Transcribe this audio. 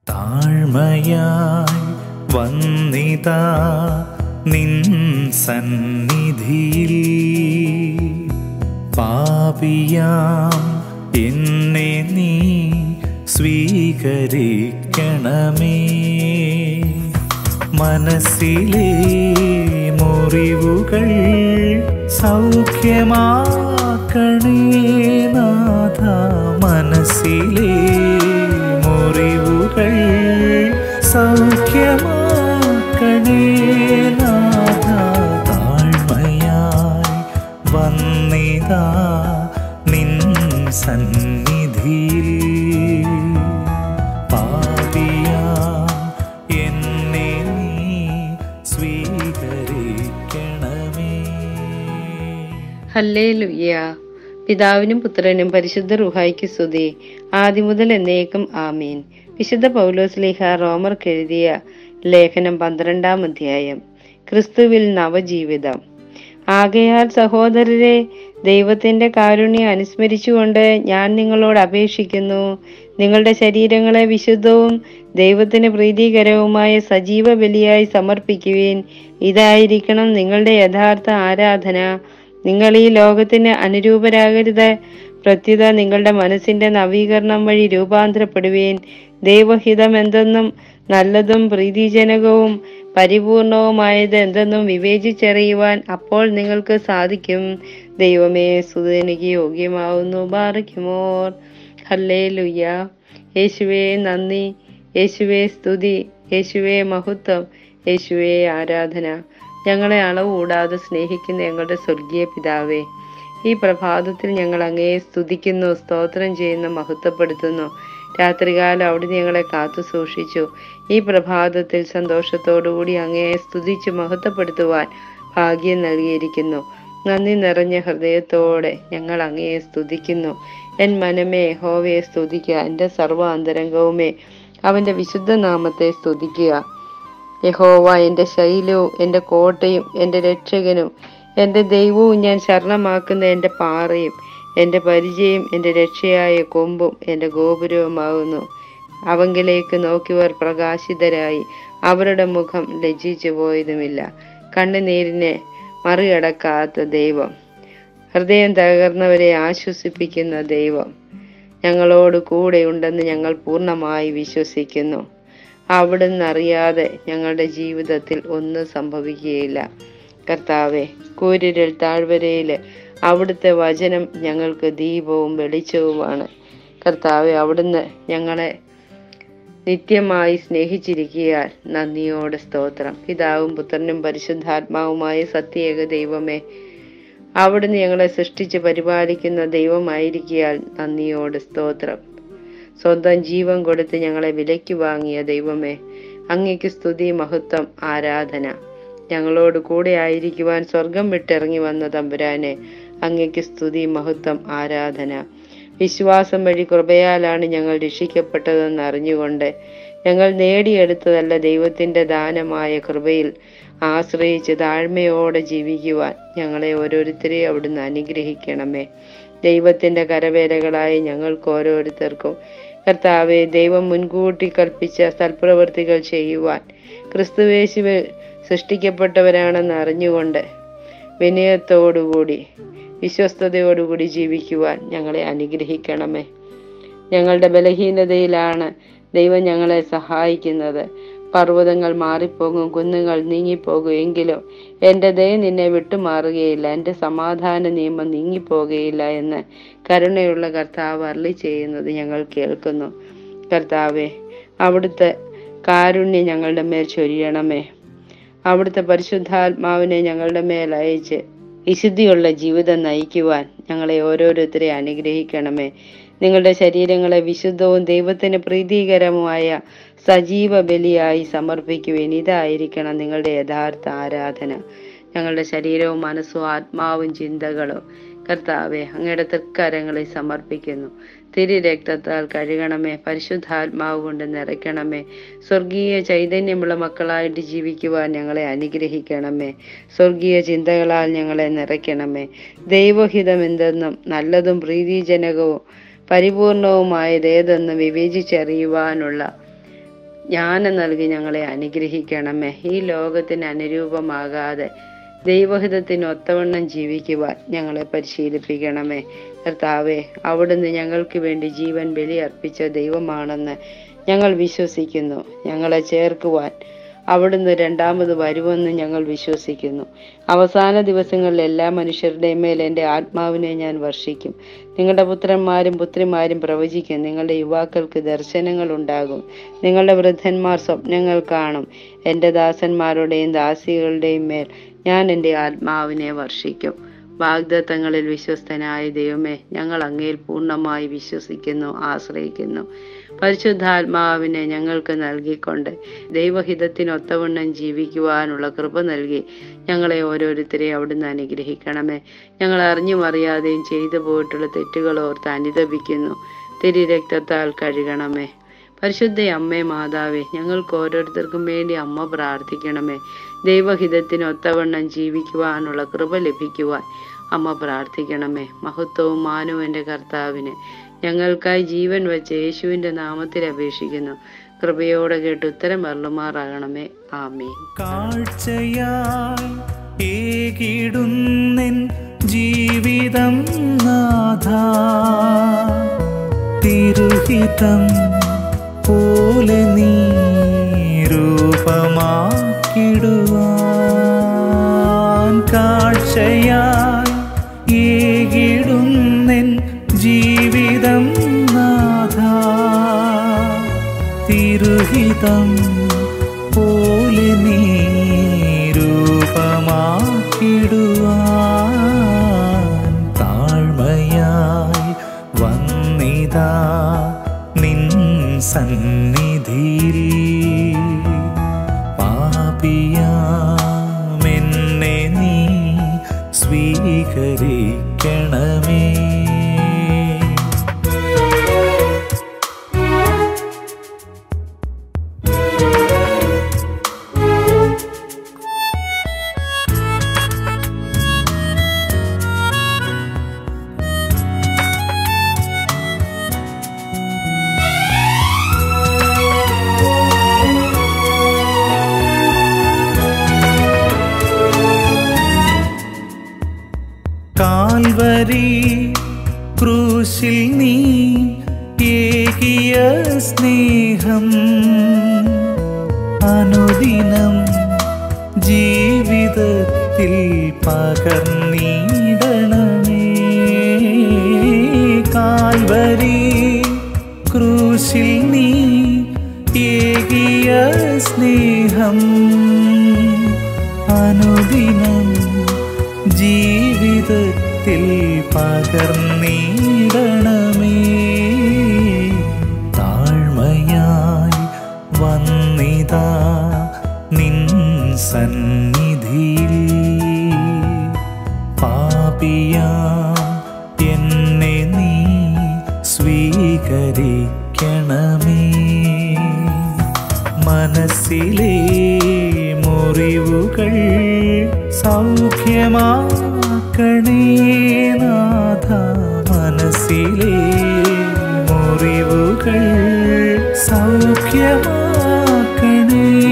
താഴ്മയായി വന്നിതാ നിൻ സന്നിധിയിൽ പാപിയാം എന്നെ നീ സ്വീകരിക്കണമേ മനസ്സിലെ മുറിവുകൾ സൗഖ്യമാക്കണേ നാഥ മനസ്സിലെ മുറിവുകൾ സൗഖ്യമാക്കണേ നാഥ താഴ്മയായി വന്നിതാ നിൻ സന്നിധിയിൽ പാപിയാം എന്നെ നീ സ്വീകരിക്കണമേ ഹല്ലേലൂയ പിതാവിനും പുത്രനും പരിശുദ്ധ റുഹായ്ക്ക് സ്തുതി ആദ്യം മുതൽ എന്നേക്കും ആമീൻ വിശുദ്ധ പൗലോസ്ലിഹ റോമർക്ക് എഴുതിയ ലേഖനം പന്ത്രണ്ടാം അധ്യായം ക്രിസ്തുവിൽ നവജീവിതം ആകയാൽ സഹോദരരെ ദൈവത്തിന്റെ കാരുണ്യം അനുസ്മരിച്ചുകൊണ്ട് ഞാൻ നിങ്ങളോട് അപേക്ഷിക്കുന്നു നിങ്ങളുടെ ശരീരങ്ങളെ വിശുദ്ധവും ദൈവത്തിന് പ്രീതികരവുമായ സജീവ ബലിയായി സമർപ്പിക്കുവിൻ ഇതായിരിക്കണം നിങ്ങളുടെ യഥാർത്ഥ ആരാധന നിങ്ങൾ ഈ ലോകത്തിന് അനുരൂപരാകരുത് പ്രത്യുത നിങ്ങളുടെ മനസ്സിന്റെ നവീകരണം വഴി രൂപാന്തരപ്പെടുവീൻ ദൈവഹിതം എന്തെന്നും നല്ലതും പ്രീതിജനകവും പരിപൂർണവുമായത് എന്തെന്നും വിവേചിച്ചറിയുവാൻ അപ്പോൾ നിങ്ങൾക്ക് സാധിക്കും ദൈവമേ സുതനിക്ക് യോഗ്യമാവുന്നു ബാറയ്ക്കുമോർ ഹല്ലേ ലുയ്യ യേശുവേ നന്ദി യേശുവേ സ്തുതി യേശുവേ മഹത്വം യേശുവേ ആരാധന ഞങ്ങളെ അളവ് കൂടാതെ സ്നേഹിക്കുന്ന ഞങ്ങളുടെ സ്വർഗീയ പിതാവേ ഈ പ്രഭാതത്തിൽ ഞങ്ങൾ അങ്ങയെ സ്തുതിക്കുന്നു സ്തോത്രം ചെയ്യുന്നു മഹത്വപ്പെടുത്തുന്നു രാത്രികാലം അവിടുന്ന് ഞങ്ങളെ കാത്തു സൂക്ഷിച്ചു ഈ പ്രഭാതത്തിൽ സന്തോഷത്തോടുകൂടി അങ്ങയെ സ്തുതിച്ച് മഹത്വപ്പെടുത്തുവാൻ ഭാഗ്യം നൽകിയിരിക്കുന്നു നന്ദി നിറഞ്ഞ ഹൃദയത്തോടെ ഞങ്ങൾ അങ്ങയെ സ്തുതിക്കുന്നു എൻ മനമേ ഹോവയെ സ്തുതിക്കുക എൻ്റെ സർവ്വ അന്തരംഗവുമേ അവൻ്റെ വിശുദ്ധ നാമത്തെ സ്തുതിക്കുക യഹോവ എൻ്റെ ശൈലവും എൻ്റെ കോട്ടയും എൻ്റെ രക്ഷകനും എൻ്റെ ദൈവവും ഞാൻ ശരണമാക്കുന്ന എൻ്റെ പാറയും എൻ്റെ പരിചയം എൻ്റെ രക്ഷയായ കൊമ്പും എൻ്റെ ഗോപുരവുമാകുന്നു അവങ്കിലേക്ക് നോക്കിയവർ പ്രകാശിതരായി അവരുടെ മുഖം ലജ്ജിച്ചു പോയതുമില്ല കണ്ണുനീരിനെ മറികടക്കാത്ത ദൈവം ഹൃദയം തകർന്നവരെ ആശ്വസിപ്പിക്കുന്ന ദൈവം ഞങ്ങളോട് കൂടെയുണ്ടെന്ന് ഞങ്ങൾ പൂർണ്ണമായി വിശ്വസിക്കുന്നു അവിടുന്ന് അറിയാതെ ഞങ്ങളുടെ ജീവിതത്തിൽ ഒന്നും സംഭവിക്കുകയില്ല കർത്താവെ കൂരിരൽ താഴ്വരയില് അവിടുത്തെ വചനം ഞങ്ങൾക്ക് ദീപവും വെളിച്ചവുമാണ് കർത്താവെ അവിടുന്ന് ഞങ്ങളെ നിത്യമായി സ്നേഹിച്ചിരിക്കിയാൽ നന്ദിയോടെ സ്തോത്രം പിതാവും പുത്രനും പരിശുദ്ധാത്മാവുമായ സത്യേക ദൈവമേ അവിടുന്ന് ഞങ്ങളെ സൃഷ്ടിച്ച് പരിപാലിക്കുന്ന ദൈവമായിരിക്കിയാൽ നന്ദിയോട് സ്തോത്രം സ്വന്തം ജീവൻ കൊടുത്ത് ഞങ്ങളെ വിലയ്ക്ക് വാങ്ങിയ ദൈവമേ അങ്ങയ്ക്ക് സ്തുതി മഹത്വം ആരാധന ഞങ്ങളോട് കൂടെ ആയിരിക്കുവാൻ സ്വർഗം വിട്ടിറങ്ങി വന്ന തമ്പുരാനെ അങ്ങയ്ക്ക് സ്തുതി മഹത്വം ആരാധന വിശ്വാസം വഴി കൃപയാലാണ് ഞങ്ങൾ രക്ഷിക്കപ്പെട്ടതെന്ന് അറിഞ്ഞുകൊണ്ട് ഞങ്ങൾ നേടിയെടുത്തതല്ല ദൈവത്തിന്റെ ദാനമായ കൃപയിൽ ആശ്രയിച്ച് താഴ്മയോടെ ജീവിക്കുവാൻ ഞങ്ങളെ ഓരോരുത്തരെയും അവിടുന്ന് അനുഗ്രഹിക്കണമേ ദൈവത്തിന്റെ കരവേലകളായി ഞങ്ങൾക്ക് ഓരോരുത്തർക്കും കർത്താവെ ദൈവം മുൻകൂട്ടി കൽപ്പിച്ച സൽപ്രവൃത്തികൾ ചെയ്യുവാൻ ക്രിസ്തുവേശുവിൽ സൃഷ്ടിക്കപ്പെട്ടവരാണെന്ന് അറിഞ്ഞുകൊണ്ട് വിനയത്തോടുകൂടി വിശ്വസ്തയോടുകൂടി ജീവിക്കുവാൻ ഞങ്ങളെ അനുഗ്രഹിക്കണമേ ഞങ്ങളുടെ ബലഹീനതയിലാണ് ദൈവം ഞങ്ങളെ സഹായിക്കുന്നത് പർവ്വതങ്ങൾ മാറിപ്പോകും കുന്നുകൾ നീങ്ങിപ്പോകും എങ്കിലും എൻ്റെ ദയ നിന്നെ വിട്ടുമാറുകയില്ല എൻ്റെ സമാധാന നിയമം നീങ്ങിപ്പോകുകയില്ല എന്ന് കരുണയുള്ള കർത്താവ് അരളി ചെയ്യുന്നത് ഞങ്ങൾ കേൾക്കുന്നു കർത്താവെ അവിടുത്തെ കാരുണ്യം ഞങ്ങളുടെ മേൽ ചൊരിയണമേ അവിടുത്തെ പരിശുദ്ധാത്മാവിനെ ഞങ്ങളുടെ മേൽ അയച്ച് വിശുദ്ധിയുള്ള ജീവിതം നയിക്കുവാൻ ഞങ്ങളെ ഓരോരുത്തരെ അനുഗ്രഹിക്കണമേ നിങ്ങളുടെ ശരീരങ്ങളെ വിശുദ്ധവും ദൈവത്തിന് പ്രീതികരവുമായ സജീവ ബലിയായി സമർപ്പിക്കുവാൻ ഇതായിരിക്കണം നിങ്ങളുടെ യഥാർത്ഥ ആരാധന ഞങ്ങളുടെ ശരീരവും മനസ്സും ആത്മാവും ചിന്തകളും കർത്താവെ അങ്ങയുടെ തൃക്കരങ്ങളിൽ സമർപ്പിക്കുന്നു തിരി രക്തത്താൽ കഴുകണമേ പരിശുദ്ധാത്മാവ് കൊണ്ട് നിറയ്ക്കണമേ സ്വർഗീയ ചൈതന്യമുള്ള മക്കളായിട്ട് ജീവിക്കുവാൻ ഞങ്ങളെ അനുഗ്രഹിക്കണമേ സ്വർഗീയ ചിന്തകളാൽ ഞങ്ങളെ നിറയ്ക്കണമേ ദൈവഹിതം എന്തെന്നും നല്ലതും പ്രീതിജനകവും പരിപൂർണവുമായത് ഏതെന്ന് വിവേചിച്ചറിയുവാനുള്ള ജ്ഞാനം നൽകി ഞങ്ങളെ അനുഗ്രഹിക്കണമേ ഈ ലോകത്തിന് അനുരൂപമാകാതെ ദൈവഹിതത്തിന് ഒത്തവണ്ണം ജീവിക്കുവാൻ ഞങ്ങളെ പരിശീലിപ്പിക്കണമേ കർത്താവെ അവിടുന്ന് ഞങ്ങൾക്ക് വേണ്ടി ജീവൻ ബലി അർപ്പിച്ച ദൈവമാണെന്ന് ഞങ്ങൾ വിശ്വസിക്കുന്നു ഞങ്ങളെ ചേർക്കുവാൻ അവിടുന്ന് രണ്ടാമത് വരുമെന്ന് ഞങ്ങൾ വിശ്വസിക്കുന്നു അവസാന ദിവസങ്ങളിൽ എല്ലാ മനുഷ്യരുടെയും മേൽ എൻ്റെ ആത്മാവിനെ ഞാൻ വർഷിക്കും നിങ്ങളുടെ പുത്രന്മാരും പുത്രിമാരും പ്രവചിക്കും നിങ്ങളുടെ യുവാക്കൾക്ക് ദർശനങ്ങൾ ഉണ്ടാകും നിങ്ങളുടെ വൃദ്ധന്മാർ സ്വപ്നങ്ങൾ കാണും എൻ്റെ ദാസന്മാരുടെയും ദാസികളുടെയും മേൽ ഞാൻ എൻ്റെ ആത്മാവിനെ വർഷിക്കും വാഗ്ദത്തങ്ങളിൽ വിശ്വസ്തനായ ദൈവമേ ഞങ്ങൾ അങ്ങയിൽ പൂർണ്ണമായി വിശ്വസിക്കുന്നു ആശ്രയിക്കുന്നു പരിശുദ്ധാത്മാവിനെ ഞങ്ങൾക്ക് നൽകിക്കൊണ്ട് ദൈവഹിതത്തിനൊത്തവണ്ണം ജീവിക്കുവാനുള്ള കൃപ നൽകി ഞങ്ങളെ ഓരോരുത്തരെയും അവിടുന്ന് അനുഗ്രഹിക്കണമേ ഞങ്ങൾ അറിഞ്ഞും അറിയാതെയും ചെയ്തു പോയിട്ടുള്ള തെറ്റുകൾ ഓർത്ത് അനുദപിക്കുന്നു തിരി രക്തത്താൽ കഴുകണമേ പരിശുദ്ധ അമ്മേ മാതാവേ ഞങ്ങൾക്ക് ഓരോരുത്തർക്കും വേണ്ടി അമ്മ പ്രാർത്ഥിക്കണമേ ദൈവഹിതത്തിനൊത്തവണ്ണം ജീവിക്കുവാനുള്ള കൃപ ലഭിക്കുവാൻ അമ്മ പ്രാർത്ഥിക്കണമേ മഹത്വവും മാനവും എൻ്റെ കർത്താവിന് ഞങ്ങൾക്കായി ജീവൻ വെച്ച യേശുവിൻ്റെ നാമത്തിൽ അപേക്ഷിക്കുന്നു കൃപയോടെ കേട്ട് ഉത്തരം അരുളുമാറാകണമേ ആമേൻ കാഴ്ചയായി ഏകിടുന്നെൻ ജീവിതം നാഥ തിരുഹിതം പോലെ നീ രൂപമാക്കിടുവാൻ കാഴ്ചയായി ഏകിടുന്നെൻ ജീവിതം നാഥ തിരുഹിതം പോലെ നീ രൂപമാക്കിടുവാൻ താഴ്മയായി വന്നിതാ നിൻ സന്നിധിയിൽ പാപിയാമെന്നെ നീ സ്വീകരിക്കണമേ കാൽവരി ക്രൂശിൽ നീ ഏകിയ സ്നേഹം അനുദിനം ജീവിതത്തിൽ പകർന്നിടണമേ കാൽവരി ക്രൂശിൽ നീ ഏകിയ സ്നേഹം അനുദിനം ജീവിതത്തിൽ പകർന്നിടണമേ താഴ്മയായി വന്നിതാ നിൻ സന്നിധിയിൽ പാപിയാം എന്നെ നീ സ്വീകരിക്കണമേ മനസ്സിലെ മുറിവുകൾ സൗഖ്യമാക്കണേ നാഥ മനസ്സിലെ മുറിവുകൾ സൗഖ്യമാക്കണേ